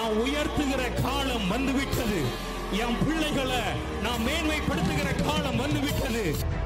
நான் உயர்த்துகிற காலம் வந்துவிட்டது என் பிள்ளைகளை நான் மேன்மைப்படுத்துகிற காலம் வந்துவிட்டது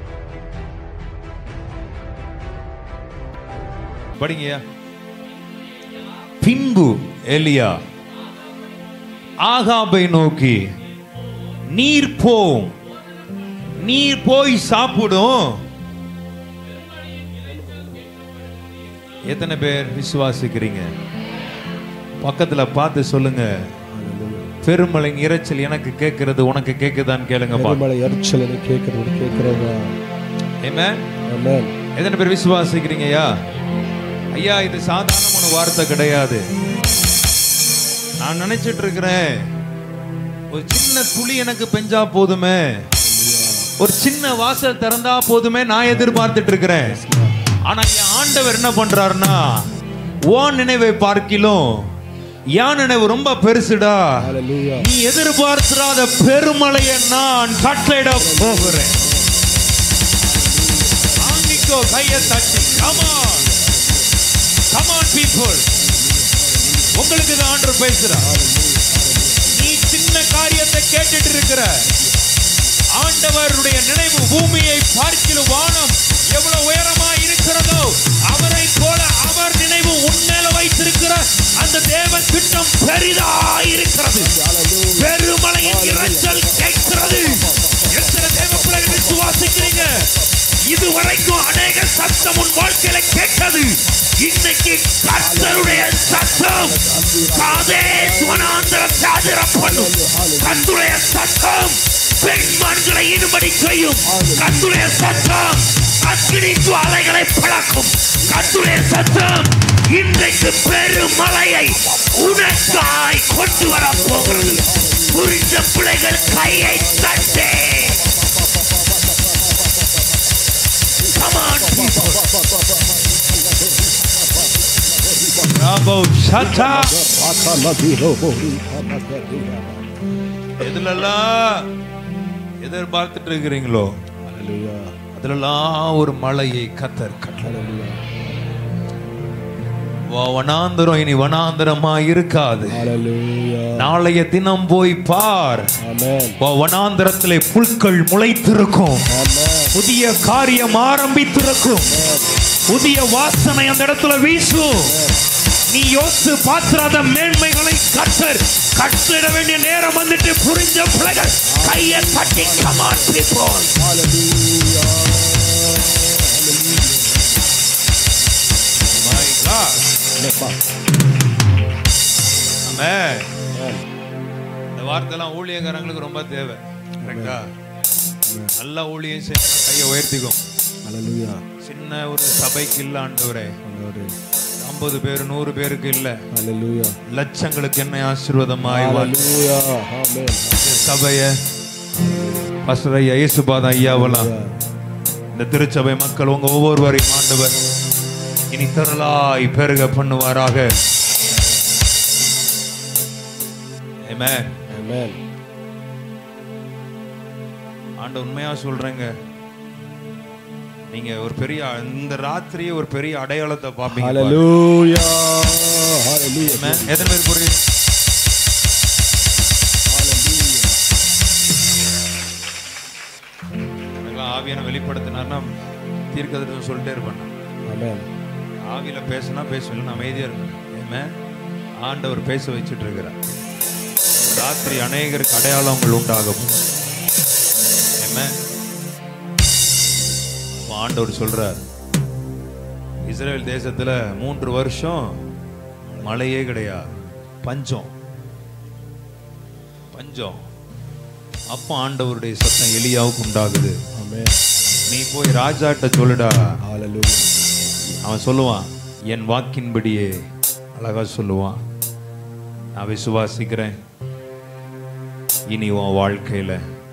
படிங்கய்யா பின்பு எலியா ஆகாபை நோக்கி நீர் போம் நீர் போய் சாப்பிடும் எத்தனை பேர் விசுவாசிக்கிறீங்க பக்கத்துல பார்த்து சொல்லுங்க பெருமலையின் இரைச்சல் எனக்கு கேட்கிறது உனக்கு கேக்குதான்னு கேளுங்க பாருங்க பெருமலை எரிச்சல் எனக்கு கேட்கறது கேட்கிறதா Amen. ஆமென் எத்தனை பேர் விசுவாசிக்கிறீங்க ஐயா ஐயா இது சாதாரணமான வார்த்தை கிடையாது நான் நினைச்சிட்டு இருக்கிறேன் ஒரு சின்ன துளி எனக்கு பெஞ்சா போதுமே ஒரு சின்ன வாசல் திறந்தா போதுமே நான் எதிர்பார்த்துட்டு இருக்கிறேன் ஆனா என் ஆண்டவர் என்ன பண்றாருன்னா உன் நினைவை பார்க்கிலும் என் நினைவு ரொம்ப பெருசுடா ஹalleluya நீ எதிர்பார்த்திராத பெருமலையை நான் கட்டளையிட போகிறேன் ஆங்கிக்கோ கையை தட்டி கமான் கமான் பீப்புள் உங்களுக்கு தான் ஆண்டு பேசுறார் நீ சின்ன காரியத்தை கேட்டுட்டு இருக்கிற ஆண்டவருடைய நினைவு பூமியை பார்க்கிலும் வானம் எவ்வளவு உயரமா இருக்கிறதோ அவரை போல அவர் நினைவு உன்மேல வைத்திருக்கிற அந்த தேவ திட்டம் பெரிதா இருக்கிறது பெருமலையின் இரைச்சல் கேட்கிறது எத்தனை தேவ பிள்ளைகள் விசுவாசிக்கிறீங்க இதுவரைக்கும் அநேக சத்தம் உன் வாழ்க்கையில கேட்டது இன்னைக்கு கர்த்தருடைய சத்தம் காதே சுவனாந்திரம் சாதிர பண்ணும் கர்த்தருடைய சத்தம் பெண்மான்களை ஈடுபடி செய்யும் கர்த்தருடைய சத்தம் அக்கினி ஜுவாலைகளை பழக்கும் கர்த்தருடைய சத்தம் இன்றைக்கு பெருமலையை உனக்காய் கொண்டு வர போகிறது புரிந்த பிள்ளைகள் கையை தட்டே Come on, people. Bravo, shut up. எதுலெல்லாம் எதிர்பார்த்துட்டு இருக்கிறீங்களோ ஹalleluya அதுலெல்லாம் ஒரு மலையை கத்தர் கட்டளை வா- வனாந்தரம் இனி வனாந்தரமா இருக்காது ஹalleluya நாளைய தினம் போய் பார் ஆமென் வா- வனாந்தரத்திலே புல்கள் முளைத்திருக்கும் ஆமென் புதிய காரியம் ஆரம்பித்திருக்கும் புதிய வாசனை அந்த இடத்துல வீசும் நீ யோசித்து பார்த்திராத மேன்மைகளை கத்தர் கட்டிட வேண்டிய நேரம் வந்துட்டு புரிஞ்ச பிள்ளைகள் கையை தட்டி come on people My God. Amen. இந்த வார்த்தைலாம் ஊழியக்காரங்களுக்கு ரொம்ப தேவை கரெக்டா நல்ல ஊழியம் செய்யணும் கையை உயர்த்திக்கும் ஹalleluya சின்ன ஒரு சபைக்கு இல்ல ஆண்டவரே ஆண்டவரே ஐம்பது பேர் நூறு பேருக்கு இல்ல ஹalleluya லட்சங்களுக்கு என்ன ஆசீர்வாதமாய் வாழ் ஹalleluya ஆமென் இந்த சபைய பஸ்டர் ஐயா இயேசுபாத ஐயாவெல்லாம் இந்த திருச்சபை மக்கள் உங்க ஒவ்வொருவரையும் ஆண்டவர் இனி திரளாய் பெருக பண்ணுவாராக Amen. ஆமென் ஆண்ட உண்மையா சொல்றேங்க நீங்க ஒரு பெரிய இந்த ராத்திரியே ஒரு பெரிய அடையாளத்தை பார்ப்பீங்க பாருங்க. ஹalleluya ஹalleluya Amen. எத்தனை பேர் புரியுது எனக்கெல்லாம் ஆவியான வெளிப்படுத்தினார்னா தீர்க்கதரிசனம் சொல்லிட்டே இருப்பேன் நான். ஆமென் ஆவியில பேசினா பேசுவேன் நான் அமைதியா இருக்கேன் ஏமே ஆண்டவர் பேச வச்சுட்டு இருக்கிறார் ராத்திரி அநேகருக்கு அடையாளங்கள் உண்டாகும் ஏமே ஆண்டவர் சொல்றார் இஸ்ரேல் தேசத்துல மூன்று வருஷம் மழையே கிடையாது பஞ்சம் பஞ்சம் அப்போ ஆண்டவருடைய சத்தம் எலியாவுக்கு உண்டாகுது ஆமென் நீ போய் ராஜாட்ட சொல்லுடா ஹalleluya அவன் சொல்லுவான் என் வாக்கின்படியே அழகா சொல்லுவான் நான் விசுவாசிக்கிறேன் இனி உன் வாழ்க்கையில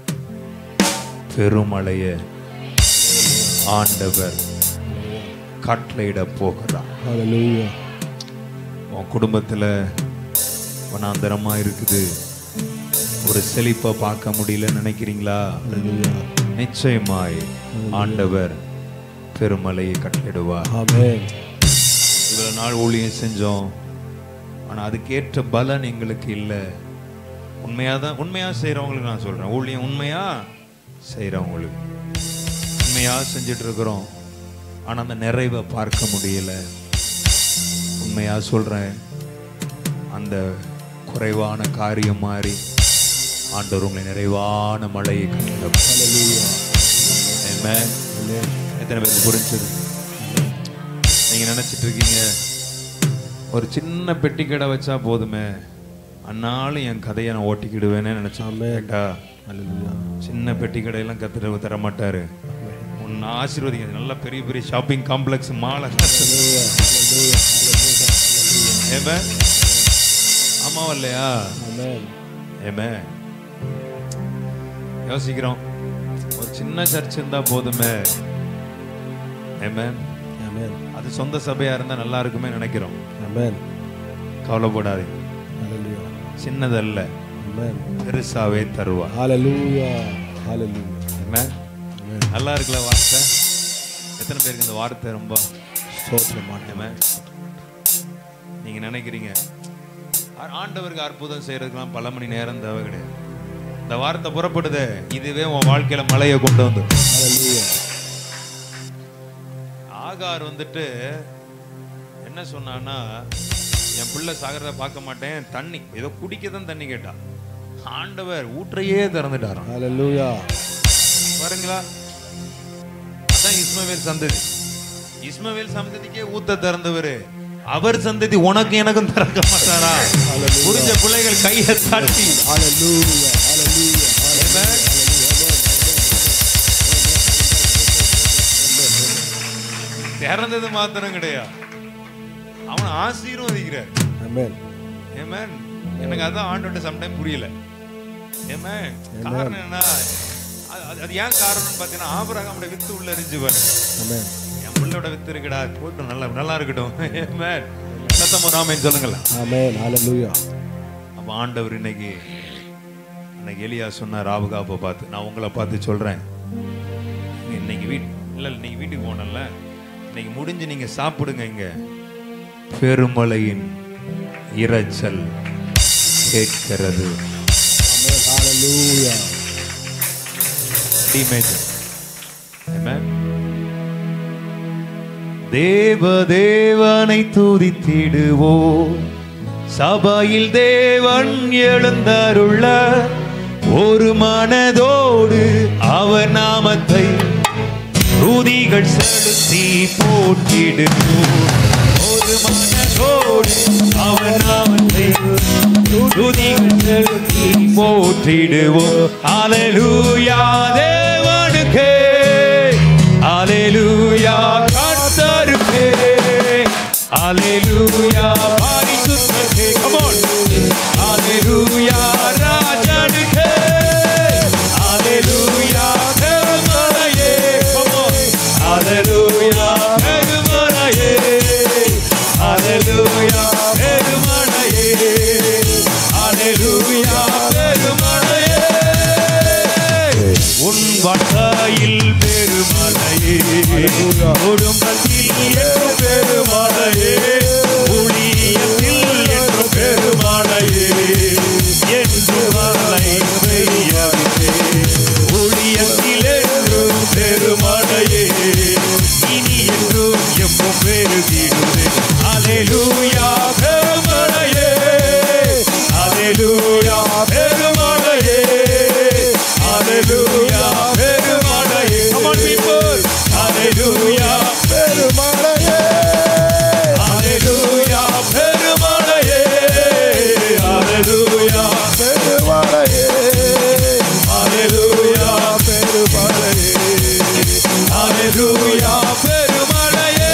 பெருமழைய ஆண்டவர் கட்டளையிட போகிறார் ஹalleluya உன் குடும்பத்துல வனாந்தரமா இருக்குது ஒரு செழிப்பை பார்க்க முடியலன்னு நினைக்கிறீங்களா ஹalleluya நிச்சயமாய் ஆண்டவர் பெருமலையை கட்டளிடுவார் ஆமென் இவ்வளவு நாள் ஊழியம் செஞ்சோம் ஆனா அதுக்கேற்ற பலன் எங்களுக்கு இல்லை உண்மையா தான் உண்மையா செய்றவங்களுக்கு நான் சொல்றேன் ஊழியம் உண்மையா செய்றவங்களுக்கு உண்மையா செஞ்சுட்டு இருக்கிறோம் ஆனா அந்த நிறைவை பார்க்க முடியல உண்மையா சொல்றேன் அந்த குறைவான காரியம் மாறி ஆண்டவர் உங்களை நிறைவான மழையை கட்டிட Hallelujah. Amen. Amen. எத்தனை பேருக்கு புரிஞ்சது நீங்க நினைச்சிட்டு இருக்கீங்க ஒரு சின்ன பெட்டி கடை வச்சா போதுமே அன்னாலும் என் கதையை நான் ஓட்டிக்கிடுவேன்னு நினைச்சேன் Amen. கேட்டா Hallelujah. சின்ன பெட்டி கடையெல்லாம் கத்துட்டு தர மாட்டாரு உன்னை ஆசீர்வதிங்க நல்ல பெரிய பெரிய ஷாப்பிங் காம்ப்ளெக்ஸ் மாலை Hallelujah. Hallelujah. Hallelujah. ஏமே ஆமாவா இல்லையா Amen. ஏமே யோசிக்கிறோம் ஒரு சின்ன சர்ச் இருந்தா போதுமே ஏமே Amen. அது சொந்த சபையா இருந்தா நல்லா இருக்குமே நினைக்கிறோம் Amen. கவலைப்படாதீங்க Hallelujah. சின்னதல்ல Amen. பெருசாவே தருவா Hallelujah. Hallelujah. Amen. Amen. நல்லா இருக்குல்ல வார்த்தை எத்தனை பேருக்கு இந்த வார்த்தை ரொம்ப ஸ்தோத்திரம் ஆண்டவரே. Amen. நீங்க நினைக்கிறீங்க ஆ- ஆண்டவருக்கு அற்புதம் செய்யறதுக்கெல்லாம் பல மணி நேரம் தேவை கிடையாது இந்த வார்த்தை புறப்படுதே இதுவே உன் வாழ்க்கையில மழையை கொண்டு வந்து Hallelujah. ஆகார் வந்துட்டு என்ன சொன்னான்னா என் பிள்ளை சாகிறத பார்க்க மாட்டேன் தண்ணி ஏதோ குடிக்க தான் தண்ணி கேட்டா ஆண்டவர் ஊற்றையே திறந்துட்டாராம் Hallelujah. பாருங்களா அதான் இஸ்மவேல் சந்ததி இஸ்மவேல் சந்ததிக்கே ஊத்த திறந்தவரு அவர் சந்ததி உனக்கு எனக்கும் திறக்க மாட்டாரா Hallelujah. புரிஞ்ச பிள்ளைகள் கையை தட்டி Hallelujah. Hallelujah. Amen. திறந்தது மாத்திரம் கிடையாது அவன் ஆசீர்வதிக்கிறார் Amen. ஏமேன் எனக்கு அதான் ஆண்டோட்ட சம்டைம் புரியல ஏமேன் காரணம் என்ன அது- அது- அது ஏன் காரணம்னு பார்த்தீங்கன்னா ஆபரகாமோட வித்து உள்ள எரிஞ்சு பாரு Amen. என் பிள்ளையோட வித்து இருக்குடா போட்டும் நல்லா நல்லா இருக்கட்டும் ஏமேன் சத்தம் ராமேன் சொல்லுங்களேன் Amen. Hallelujah. அப்ப ஆண்டவர் இன்னைக்கு அன்னைக்கு எலியா சொன்னார் ராபகாப்பை பார்த்து நான் உங்களை பார்த்து சொல்றேன் நீங்க இன்னைக்கு வீட் இல்ல இல்ல, நீங்க வீட்டுக்கு போனல இன்னைக்கு முடிஞ்சு நீங்க சாப்பிடுங்க இங்க பெருமழையின் இரைச்சல் கேட்கிறது Amen. Hallelujah. Imagine. Amen. தேவ தேவனை துதித்திடுவோ சபையில் தேவன் எழுந்தருள்ள ஒரு மனதோடு அவர் நாமத்தை துதிகள் செலுத்தி போற்றிடுவோம் ஒரு மனதோடு அவர் நாமத்தை துதிகள் செலுத்தி போற்றிடுவோம் அலலூயா தேவனுக்கே அலலூயா கர்த்தருக்கே அலலூயா பரிசுத்தருக்கே come on hallelujah ராஜனுக்கே hallelujah பெருமலையே come on அலலூயா பெருமலையே அலலூயா பெருமலையே அலலூயா பெருமலையே உன் வாழ்க்கையில் பெருமலையே குடும்பத்தில் என்று பெருமலையே ஊழியத்தில் என்று பெருமலையே என்று மலை பெய்யவில்லை ஊழியத்தில் என்றும் பெருமலையே இனி என்றும் எப்போ பெருகிடுவே அலையூயா பெருமலையே அலையூயா பெருமலையே அலையூயா பெருமலையே come on people அலையூயா பெருமலையே அலையூயா பெருமலையே அலையூயா பெருமலையே அலையூயா பெருமலையே அலையூயா பெருமலையே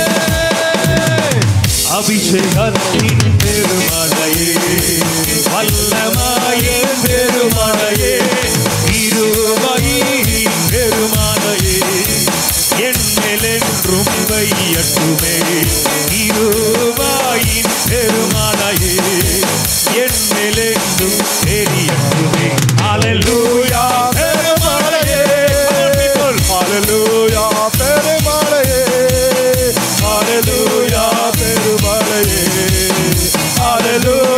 அபிஷேகத்தின் பெருமலையே வல்லமாய பெருமலையே இருமையின் பெருமலையே என்னெலென்றும் வையட்டுமே இருவாயின் பெருமலையே என்னெலென்றும் தெரியட்டுமே அலலூயா பெருமலையே அலலூயா பெருமலையே அலலூயா பெருமலையே அலலூயா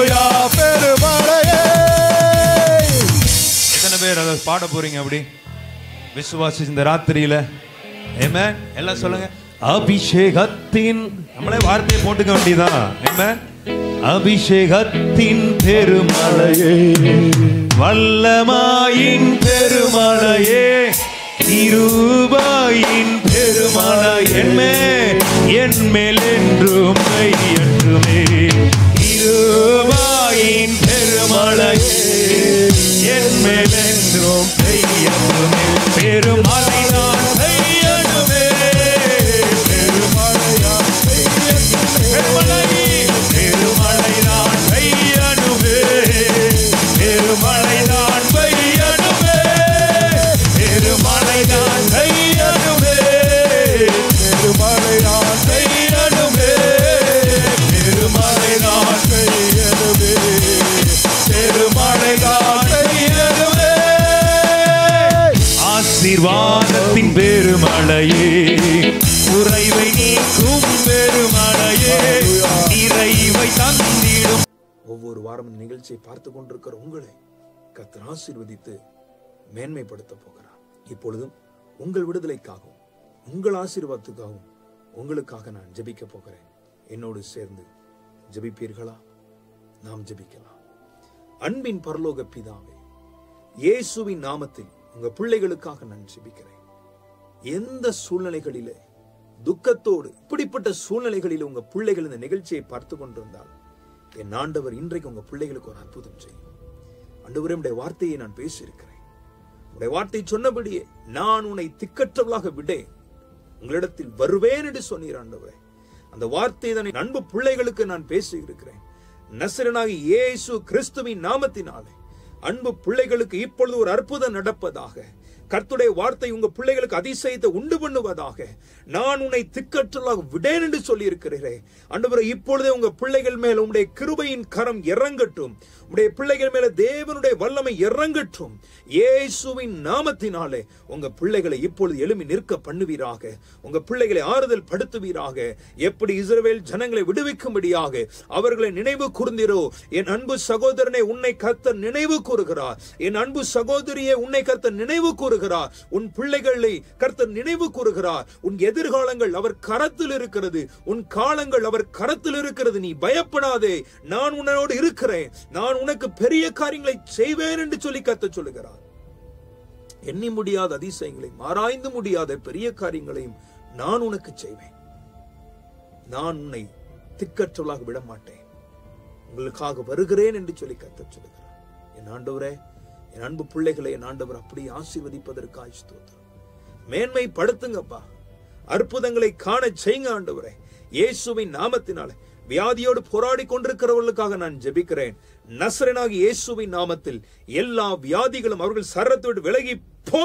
பாட போறீங்க அப்படி விசுவாசி இந்த ராத்திரியில ஏமே எல்லாம் சொல்லுங்க அபிஷேகத்தின் நம்மளே வார்த்தையை போட்டுக்க வேண்டியதான் ஏமே அபிஷேகத்தின் பெருமழையே வல்லமாயின் பெருமழையே இருபாயின் பெருமழை என்மே என்மேல் என்றும் பெய்யட்டுமே இருபாயின் பெருமழையே என்மேல் என்றும் பெய்யட்டுமே பெருமழை நான் பெய்யணுமே பெருமழையான் பெருமழை பெருமழை நான் பெய்யணுமே பெருமழை நான் பெய்யணுமே பெருமழை நான் பெய்யணுமே பெருமழை நான் பெய்யணுமே பெருமழை நான் பெய்யணுமே பெருமழை நான் பெய்யணுமே ஆசீர்வாதத்தின் பெருமழையே குறைவை நீக்கும் பெருமழையே நிறைவை தந்திடும் ஒவ்வொரு வாரம் இந்த நிகழ்ச்சியை பார்த்து கொண்டிருக்கிற உங்களை கர்த்தர் ஆசீர்வதித்து மேன்மைப்படுத்த போகிறார் இப்பொழுதும் உங்கள் விடுதலைக்காகவும் உங்கள் ஆசீர்வாதத்துக்காகவும் உங்களுக்காக நான் ஜெபிக்க போகிறேன் என்னோடு சேர்ந்து ஜெபிப்பீர்களா நாம் ஜெபிக்கலாம் அன்பின் பரலோக பிதாவே இயேசுவின் நாமத்தில் உங்க பிள்ளைகளுக்காக நான் ஜெபிக்கிறேன் எந்த சூழ்நிலைகளிலே துக்கத்தோடு இப்படிப்பட்ட சூழ்நிலைகளில் உங்க பிள்ளைகள் இந்த நிகழ்ச்சியை பார்த்து கொண்டிருந்தால் என் ஆண்டவர் இன்றைக்கு உங்க பிள்ளைகளுக்கு ஒரு அற்புதம் செய்யும் ஆண்டவரே உடைய வார்த்தையை நான் பேசியிருக்கிறேன் உடைய வார்த்தை சொன்னபடியே நான் உன்னை திக்கற்றவளாக விடேன் உங்களிடத்தில் வருவேன் என்று சொன்னீர் ஆண்டவரே அந்த வார்த்தை தான் என் அன்பு பிள்ளைகளுக்கு நான் பேசி இருக்கிறேன் நசரனாகி இயேசு கிறிஸ்துவின் நாமத்தினாலே அன்பு பிள்ளைகளுக்கு இப்பொழுது ஒரு அற்புதம் நடப்பதாக கர்த்துடைய வார்த்தை உங்க பிள்ளைகளுக்கு அதிசயத்தை உண்டு பண்ணுவதாக நான் உன்னை திக்கற்றலாக விடேன் என்று சொல்லி இருக்கிறீரே அன்றுவரை இப்பொழுதே உங்க பிள்ளைகள் மேல் உங்களுடைய கிருபையின் கரம் இறங்கட்டும் உடைய பிள்ளைகள் மேல தேவனுடைய வல்லமை இறங்கட்டும் இயேசுவின் நாமத்தினாலே உங்க பிள்ளைகளை இப்பொழுது எழுமி நிற்க பண்ணுவீராக உங்க பிள்ளைகளை ஆறுதல் படுத்துவீராக எப்படி இஸ்ரவேல் ஜனங்களை விடுவிக்கும்படியாக அவர்களை நினைவு கூர்ந்தீரோ என் அன்பு சகோதரனை உன்னை கர்த்தர் நினைவு கூறுகிறார் என் அன்பு சகோதரியை உன்னை கர்த்தர் நினைவு கூறுகிறார் உன் பிள்ளைகளை கர்த்தர் நினைவு கூறுகிறார் உன் எதிர்காலங்கள் அவர் கரத்தில் இருக்கிறது உன் காலங்கள் அவர் கரத்தில் இருக்கிறது நீ பயப்படாதே நான் உன்னோடு இருக்கிறேன் நான் உனக்கு பெரிய காரியங்களை செய்வேன் என்று சொல்லி கர்த்தர் சொல்லுகிறார் எண்ணி முடியாத அதிசயங்களையும் ஆராய்ந்து முடியாத பெரிய காரியங்களையும் நான் உனக்கு செய்வேன் நான் உன்னை திக்கற்றவளாக விட மாட்டேன் உங்களுக்காக வருகிறேன் என்று சொல்லி கர்த்தர் சொல்லுகிறார் என் ஆண்டவரே என் அன்பு பிள்ளைகளை என் ஆண்டவர் அப்படி ஆசீர்வதிப்பதற்காக ஸ்தோத்திரம் மேன்மைப்படுத்துங்கப்பா அற்புதங்களை காண செய்யுங்க ஆண்டவரே இயேசுவின் நாமத்தினாலே வியாதியோடு போராடி கொண்டிருக்கிறவர்களுக்காக நான் ஜெபிக்கிறேன் நசரனாகி இயேசுவின் நாமத்தில் எல்லா வியாதிகளும் அவர்கள் சரத்தோடு விலகி போ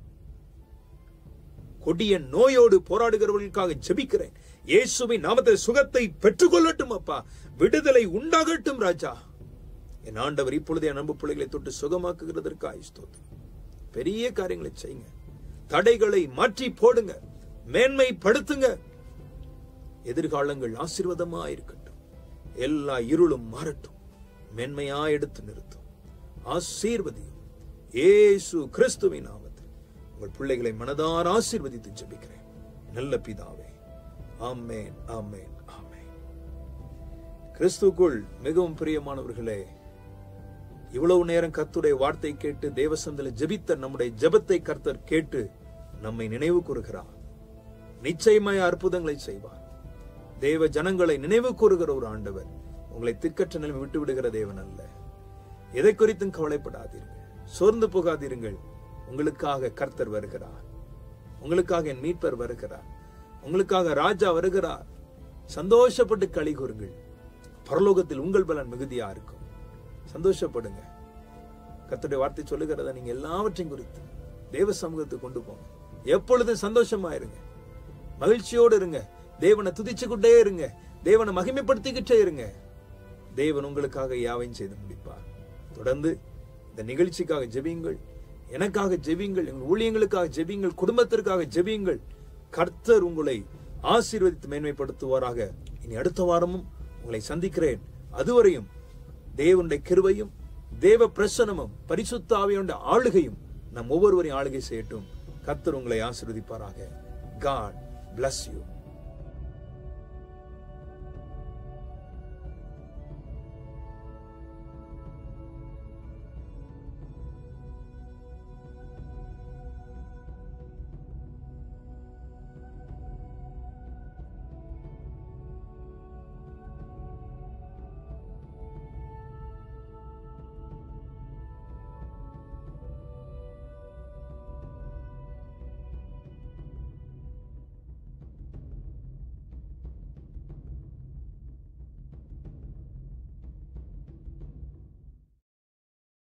கொடிய நோயோடு போராடுகிறவர்களுக்காக ஜெபிக்கிறேன் இயேசுவின் நாமத்தில் சுகத்தை பெற்றுக்கொள்ளட்டும் அப்பா விடுதலை உண்டாகட்டும் ராஜா என் ஆண்டவர் இப்பொழுதே என் அன்பு பிள்ளைகளை தொட்டு சுகமாக்குகிறதற்காக ஸ்தோத்திரம் பெரிய காரியங்களை செய்யுங்க தடைகளை மாற்றி போடுங்க மேன்மைப்படுத்துங்க எதிர்காலங்கள் ஆசீர்வாதமா இருக்கட்டும் எல்லா இருளும் மாறட்டும் மேன்மையா எடுத்து நிறுத்தும் ஆசீர்வதியும் இயேசு கிறிஸ்துவின் நாமத்தில் உங்கள் பிள்ளைகளை மனதார ஆசீர்வதித்து ஜெபிக்கிறேன் நல்ல பிதாவே ஆமென் ஆமென் ஆமென் கிறிஸ்துக்குள் மிகவும் பிரியமானவர்களே இவ்வளவு நேரம் கர்த்தருடைய வார்த்தை கேட்டு தேவசந்தில ஜெபித்த நம்முடைய ஜெபத்தை கர்த்தர் கேட்டு நம்மை நினைவு கூறுகிறார் நிச்சயமாய் அற்புதங்களை செய்வார் தேவ ஜனங்களை நினைவு கூறுகிற ஒரு ஆண்டவர் உங்களை திக்கற்ற நிலைமை விட்டு விடுகிற தேவன் அல்ல எதை குறித்தும் கவலைப்படாதீர்கள் சோர்ந்து போகாதீர்கள் உங்களுக்காக கர்த்தர் வருகிறார் உங்களுக்காக என் மீட்பர் வருகிறார் உங்களுக்காக ராஜா வருகிறார் சந்தோஷப்பட்டு களி கூறுங்கள் பரலோகத்தில் உங்கள் பலன் மிகுதியா இருக்கும் சந்தோஷப்படுங்க கர்த்தருடைய வார்த்தை சொல்லுகிறத நீங்க எல்லாவற்றையும் குறித்து தேவ சமூகத்துக்கு கொண்டு போங்க எப்பொழுதும் சந்தோஷமா இருங்க மகிழ்ச்சியோடு இருங்க தேவனை துதிச்சுக்கிட்டே இருங்க தேவனை மகிமைப்படுத்திக்கிட்டே இருங்க தேவன் உங்களுக்காக யாவையும் செய்து முடிப்பார் தொடர்ந்து இந்த நிகழ்ச்சிக்காக ஜெபியுங்கள் எனக்காக ஜெபியுங்கள் எங்கள் ஊழியங்களுக்காக ஜெபியுங்கள் குடும்பத்திற்காக ஜெபியுங்கள் கர்த்தர் உங்களை ஆசீர்வதித்து மேன்மைப்படுத்துவாராக இனி அடுத்த வாரமும் உங்களை சந்திக்கிறேன் அதுவரையும் தேவனுடைய கிருபையும் தேவ பிரசனமும் பரிசுத்த ஆவியுடைய ஆளுகையும் நம் ஒவ்வொருவரையும் ஆளுகை செய்யட்டும் கர்த்தர் உங்களை ஆசீர்வதிப்பாராக காட் bless you